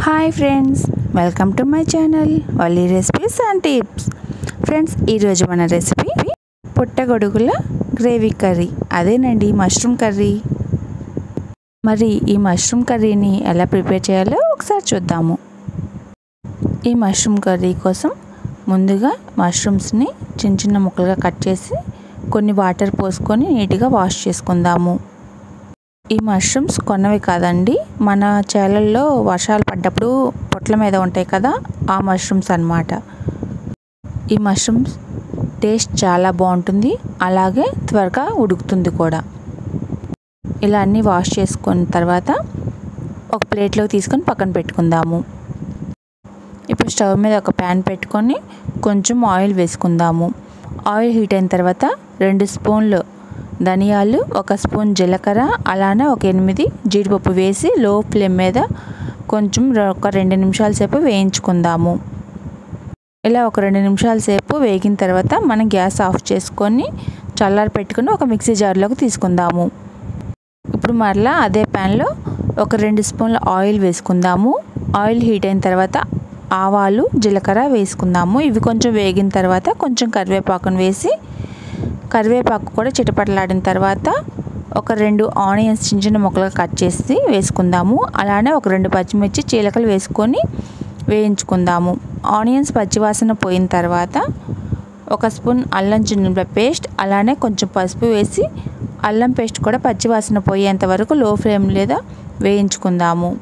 hi friends welcome to my channel Valli recipes and tips friends ఈరోజు మన recipe పుట్టగొడుగుల gravy curry అదేనండి mushroom curry మరి ఈ మష్రూమ్ కర్రీని ఎలా ప్రిపేర్ చేయాలో ఒకసారి చూద్దాము ఈ మష్రూమ్ కర్రీ కోసం ముందుగా మష్రూమ్స్ని చిన్న చిన్న ముక్కలుగా కట్ చేసి కొన్ని వాటర్ పోసుకొని నీట్గా వాష్ చేసుకుందాము ఈ మష్రూమ్స్ కొన్నవి కాదండి మన చేలల్లో వర్షాలు పడ్డప్పుడు పొట్ల మీద ఉంటాయి కదా ఆ మష్రూమ్స్ అన్నమాట ఈ మష్రూమ్స్ టేస్ట్ చాలా బాగుంటుంది అలాగే త్వరగా ఉడుకుతుంది కూడా ఇలా అన్నీ వాష్ చేసుకున్న తర్వాత ఒక ప్లేట్లో తీసుకొని పక్కన పెట్టుకుందాము ఇప్పుడు స్టవ్ మీద ఒక ప్యాన్ పెట్టుకొని కొంచెం ఆయిల్ వేసుకుందాము ఆయిల్ హీట్ అయిన తర్వాత రెండు స్పూన్లు ధనియాలు ఒక స్పూన్ జీలకర్ర అలానే ఒక ఎనిమిది జీడిపప్పు వేసి లో ఫ్లేమ్ మీద కొంచెం ఒక రెండు నిమిషాల సేపు వేయించుకుందాము ఇలా ఒక రెండు నిమిషాల సేపు వేగిన తర్వాత మనం గ్యాస్ ఆఫ్ చేసుకొని చల్లారి పెట్టుకుని ఒక మిక్సీ జార్లోకి తీసుకుందాము ఇప్పుడు మరలా అదే ప్యాన్లో ఒక రెండు స్పూన్ల ఆయిల్ వేసుకుందాము ఆయిల్ హీట్ అయిన తర్వాత ఆవాలు జీలకర్ర వేసుకుందాము ఇవి కొంచెం వేగిన తర్వాత కొంచెం కరివేపాకును వేసి కరివేపాకు కూడా చిటపటలాడిన తర్వాత ఒక రెండు ఆనియన్స్ చిన్న చిన్న ముక్కలుగా కట్ చేసి వేసుకుందాము అలానే ఒక రెండు పచ్చిమిర్చి చీలకలు వేసుకొని వేయించుకుందాము ఆనియన్స్ పచ్చివాసన పోయిన తర్వాత ఒక స్పూన్ అల్లం చిన్న పేస్ట్ అలానే కొంచెం పసుపు వేసి అల్లం పేస్ట్ కూడా పచ్చివాసన పోయేంత వరకు లో ఫ్లేమ్ లేదా వేయించుకుందాము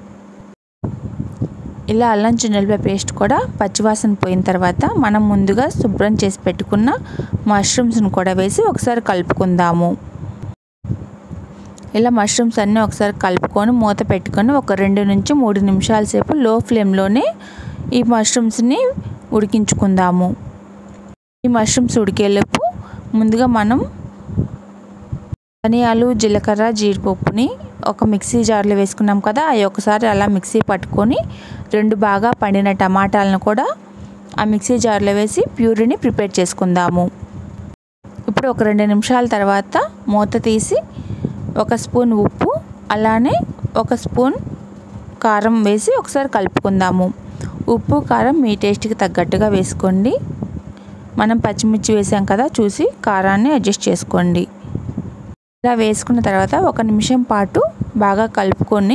ఇలా అల్లం చిన్నెల్లిపాయ పేస్ట్ కూడా పచ్చివాసన పోయిన తర్వాత మనం ముందుగా శుభ్రం చేసి పెట్టుకున్న మష్రూమ్స్ని కూడా వేసి ఒకసారి కలుపుకుందాము ఇలా మష్రూమ్స్ అన్నీ ఒకసారి కలుపుకొని మూత పెట్టుకొని ఒక రెండు నుంచి మూడు నిమిషాల సేపు లో ఫ్లేమ్లోనే ఈ మష్రూమ్స్ని ఉడికించుకుందాము ఈ మష్రూమ్స్ ఉడికేలోపు ముందుగా మనం ధనియాలు జీలకర్ర జీడిపప్పుని ఒక మిక్సీ జార్లో వేసుకున్నాం కదా అవి ఒకసారి అలా మిక్సీ పట్టుకొని రెండు బాగా పండిన టమాటాలను కూడా ఆ మిక్సీ జార్లో వేసి ప్యూరీని ప్రిపేర్ చేసుకుందాము ఇప్పుడు ఒక రెండు నిమిషాల తర్వాత మూత తీసి ఒక స్పూన్ ఉప్పు అలానే ఒక స్పూన్ కారం వేసి ఒకసారి కలుపుకుందాము ఉప్పు కారం మీ టేస్ట్కి తగ్గట్టుగా వేసుకోండి మనం పచ్చిమిర్చి వేసాం కదా చూసి కారాన్ని అడ్జస్ట్ చేసుకోండి ఇలా వేసుకున్న తర్వాత ఒక నిమిషం పాటు బాగా కలుపుకొని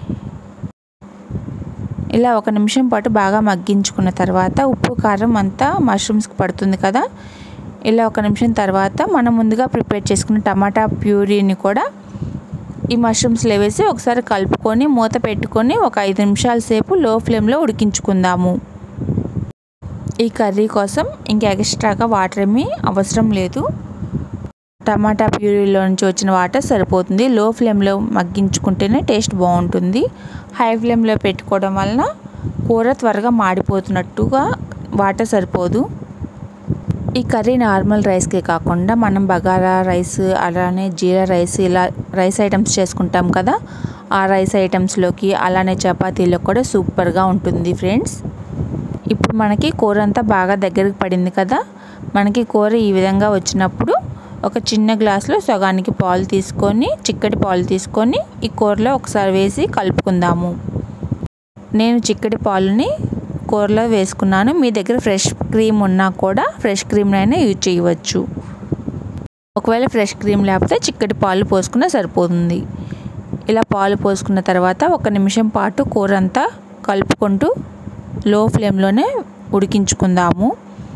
ఇలా ఒక నిమిషం పాటు బాగా మగ్గించుకున్న తర్వాత ఉప్పు కారం అంతా మష్రూమ్స్కి పడుతుంది కదా ఇలా ఒక నిమిషం తర్వాత మనం ముందుగా ప్రిపేర్ చేసుకున్న టమాటా ప్యూరీని కూడా ఈ మష్రూమ్స్లో వేసి ఒకసారి కలుపుకొని మూత పెట్టుకొని ఒక ఐదు నిమిషాల సేపు లో ఫ్లేమ్లో ఉడికించుకుందాము ఈ కర్రీ కోసం ఇంకా ఎక్స్ట్రాగా వాటర్ ఏమీ అవసరం లేదు టమాటా ప్యూరీలో నుంచి వచ్చిన వాటర్ సరిపోతుంది లో ఫ్లేమ్లో మగ్గించుకుంటేనే టేస్ట్ బాగుంటుంది హై ఫ్లేమ్లో పెట్టుకోవడం వలన కూర త్వరగా మాడిపోతున్నట్టుగా వాటర్ సరిపోదు ఈ కర్రీ నార్మల్ రైస్కే కాకుండా మనం బగారా రైస్ అలానే జీరా రైస్ ఇలా రైస్ ఐటమ్స్ చేసుకుంటాం కదా ఆ రైస్ ఐటమ్స్లోకి అలానే చపాతీలో కూడా సూపర్గా ఉంటుంది ఫ్రెండ్స్ ఇప్పుడు మనకి కూర అంతా బాగా దగ్గరికి పడింది కదా మనకి కూర ఈ విధంగా వచ్చినప్పుడు ఒక చిన్న గ్లాసులో సగానికి పాలు తీసుకొని చిక్కటి పాలు తీసుకొని ఈ కూరలో ఒకసారి వేసి కలుపుకుందాము నేను చిక్కటి పాలుని కూరలో వేసుకున్నాను మీ దగ్గర ఫ్రెష్ క్రీమ్ ఉన్నా కూడా ఫ్రెష్ క్రీమ్నైనా యూజ్ చేయవచ్చు ఒకవేళ ఫ్రెష్ క్రీమ్ లేకపోతే చిక్కటి పాలు పోసుకున్నా సరిపోతుంది ఇలా పాలు పోసుకున్న తర్వాత ఒక నిమిషం పాటు కూర అంతా కలుపుకుంటూ లో ఫ్లేమ్లోనే ఉడికించుకుందాము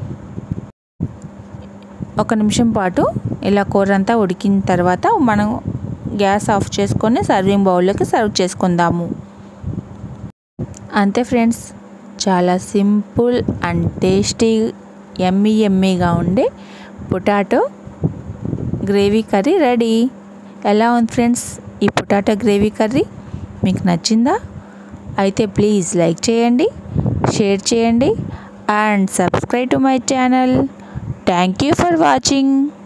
ఒక నిమిషం పాటు ఇలా కూర అంతా ఉడికిన తర్వాత మనం గ్యాస్ ఆఫ్ చేసుకొని సర్వింగ్ బౌల్లోకి సర్వ్ చేసుకుందాము అంతే ఫ్రెండ్స్ చాలా సింపుల్ అండ్ టేస్టీ ఎమ్మీ ఎమ్మీగా ఉండే పొటాటో గ్రేవీ కర్రీ రెడీ ఎలా ఉంది ఫ్రెండ్స్ ఈ పొటాటో గ్రేవీ కర్రీ మీకు నచ్చిందా అయితే ప్లీజ్ లైక్ చేయండి షేర్ చేయండి and subscribe to my channel thank you for watching